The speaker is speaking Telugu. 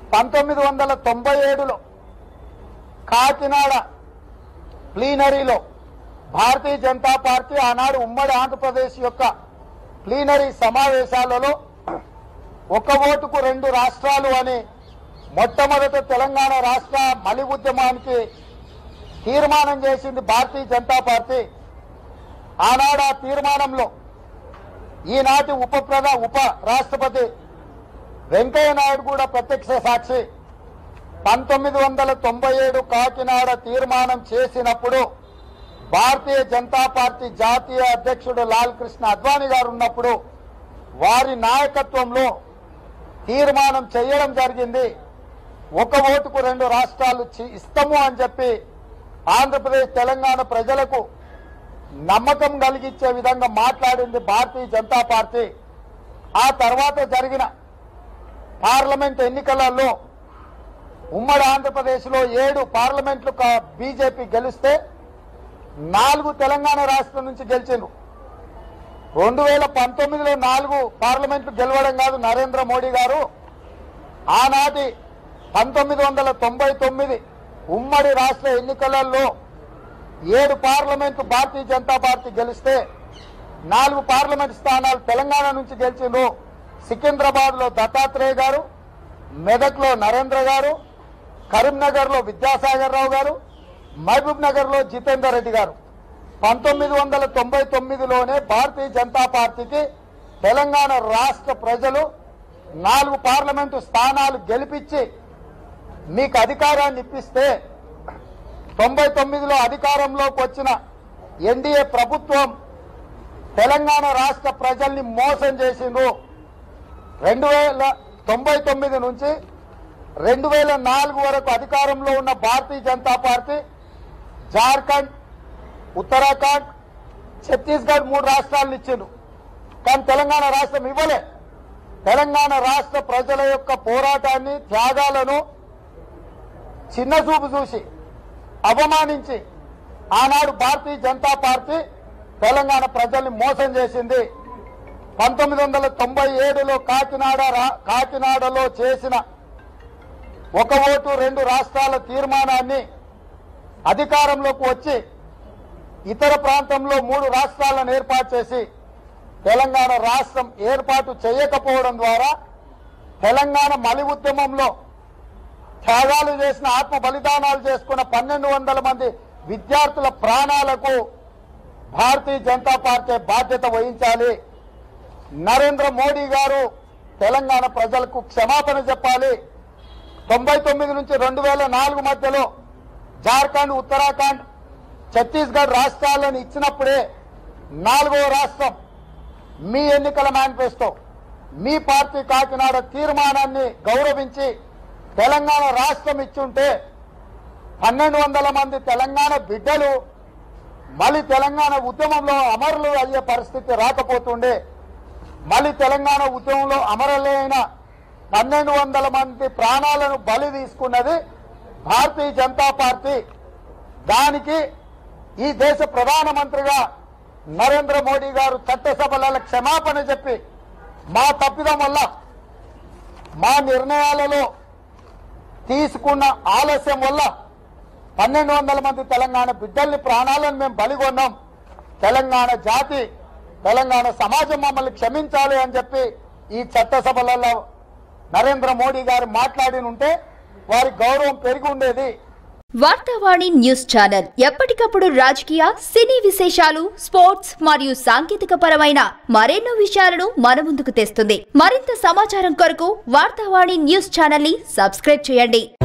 పంతొమ్మిది వందల తొంభై ఏడులో కాకినాడ ప్లీనరీలో భారతీయ జనతా పార్టీ ఆనాడు ఉమ్మడి ఆంధ్రప్రదేశ్ యొక్క ప్లీనరీ సమావేశాలలో ఒక ఓటుకు రెండు రాష్ట్రాలు అని మొట్టమొదట తెలంగాణ రాష్ట్ర మలి ఉద్యమానికి తీర్మానం చేసింది భారతీయ జనతా పార్టీ ఆనాడు ఆ తీర్మానంలో ఈనాటి ఉప ప్రధా ఉప రాష్ట్రపతి వెంకయ్య నాయుడు కూడా ప్రత్యక్ష సాక్షి పంతొమ్మిది వందల తొంభై ఏడు కాకినాడ తీర్మానం చేసినప్పుడు భారతీయ జనతా పార్టీ జాతీయ అధ్యక్షుడు లాల్ కృష్ణ అద్వానీ గారు ఉన్నప్పుడు వారి నాయకత్వంలో తీర్మానం చేయడం జరిగింది ఒక ఓటుకు రెండు రాష్ట్రాలు చి- ఇస్తాము అని చెప్పి ఆంధ్రప్రదేశ్ తెలంగాణ ప్రజలకు నమ్మకం కలిగించే విధంగా మాట్లాడింది భారతీయ జనతా పార్టీ ఆ తర్వాత జరిగిన పార్లమెంట్ ఎన్నికలలో ఉమ్మడి ఆంధ్రప్రదేశ్లో ఏడు పార్లమెంట్లు కా- బీజేపీ గెలిస్తే నాలుగు తెలంగాణ రాష్ట్రం నుంచి గెలిచిండ్రు రెండు వేల పంతొమ్మిదిలో నాలుగు పార్లమెంట్లు గెలవడం కాదు నరేంద్ర మోడీ గారు ఆనాటి పంతొమ్మిది వందల తొంభై తొమ్మిది ఉమ్మడి రాష్ట్ర ఎన్నికలలో ఏడు పార్లమెంటు భారతీయ జనతా పార్టీ గెలిస్తే నాలుగు పార్లమెంట్ స్థానాలు తెలంగాణ నుంచి గెలిచిండ్రు సికింద్రాబాద్ లో దత్తాత్రేయ గారు మెదక్ లో నరేంద్ర గారు కరీంనగర్ లో విద్యాసాగర్ రావు గారు మహబూబ్ నగర్ లో జితేందర్ రెడ్డి గారు పంతొమ్మిది వందల తొంభై తొమ్మిదిలోనే భారతీయ జనతా పార్టీకి తెలంగాణ రాష్ట్ర ప్రజలు నాలుగు పార్లమెంటు స్థానాలు గెలిపించి మీకు అధికారాన్ని ఇప్పిస్తే తొంభై తొమ్మిదిలో అధికారంలోకి వచ్చిన ఎన్డీఏ ప్రభుత్వం తెలంగాణ రాష్ట్ర ప్రజల్ని మోసం చేసిండ్రు రెండు వేల తొంభై తొమ్మిది నుంచి రెండు వేల నాలుగు వరకు అధికారంలో ఉన్న భారతీయ జనతా పార్టీ జార్ఖండ్ ఉత్తరాఖండ్ ఛత్తీస్గఢ్ మూడు రాష్ట్రాలను ఇచ్చిండ్రు కానీ తెలంగాణ రాష్ట్రం ఇవ్వలే తెలంగాణ రాష్ట్ర ప్రజల యొక్క పోరాటాన్ని త్యాగాలను చిన్న చూపు చూసి అవమానించి ఆనాడు భారతీయ జనతా పార్టీ తెలంగాణ ప్రజల్ని మోసం చేసింది పంతొమ్మిది వందల తొంభై ఏడులో కాకినాడ రా- కాకినాడలో చేసిన ఒక ఓటు రెండు రాష్ట్రాల తీర్మానాన్ని అధికారంలోకి వచ్చి ఇతర ప్రాంతంలో మూడు రాష్ట్రాలను ఏర్పాటు చేసి తెలంగాణ రాష్ట్రం ఏర్పాటు చేయకపోవడం ద్వారా తెలంగాణ మలి ఉద్యమంలో త్యాగాలు చేసిన ఆత్మ బలిదానాలు చేసుకున్న పన్నెండు వందల మంది విద్యార్థుల ప్రాణాలకు భారతీయ జనతా పార్టీ బాధ్యత వహించాలి నరేంద్ర మోడీ గారు తెలంగాణ ప్రజలకు క్షమాపణ చెప్పాలి తొంభై తొమ్మిది నుంచి రెండు వేల నాలుగు మధ్యలో జార్ఖండ్ ఉత్తరాఖండ్ ఛత్తీస్గఢ్ రాష్ట్రాలను ఇచ్చినప్పుడే నాలుగవ రాష్ట్రం మీ ఎన్నికల మేనిఫెస్టో మీ పార్టీ కాకినాడ తీర్మానాన్ని గౌరవించి తెలంగాణ రాష్ట్రం ఇచ్చుంటే పన్నెండు వందల మంది తెలంగాణ బిడ్డలు మళ్ళీ తెలంగాణ ఉద్యమంలో అమరులు అయ్యే పరిస్థితి రాకపోతుండే మళ్ళీ తెలంగాణ ఉద్యమంలో అమరులైన పన్నెండు వందల మంది ప్రాణాలను బలి తీసుకున్నది భారతీయ జనతా పార్టీ దానికి ఈ దేశ ప్రధానమంత్రిగా నరేంద్ర మోడీ గారు చట్టసభలలో క్షమాపణ చెప్పి మా తప్పిదం వల్ల మా నిర్ణయాలలో తీసుకున్న ఆలస్యం వల్ల పన్నెండు వందల మంది తెలంగాణ బిడ్డల్ని ప్రాణాలను మేము బలిగొన్నాం తెలంగాణ జాతి తెలంగాణ సమాజం మమ్మల్ని క్షమించాలి అని చెప్పి ఈ చట్టసభలలో నరేంద్ర మోడీ గారు మాట్లాడి ఉంటే వారి గౌరవం పెరిగి ఉండేది వార్తావాణి న్యూస్ ఛానల్ ఎప్పటికప్పుడు రాజకీయ సినీ విశేషాలు స్పోర్ట్స్ మరియు సాంకేతిక పరమైన మరెన్నో విషయాలను మన ముందుకు తెస్తుంది మరింత సమాచారం కొరకు వార్తావాణి న్యూస్ ఛానల్ ని సబ్స్క్రైబ్ చేయండి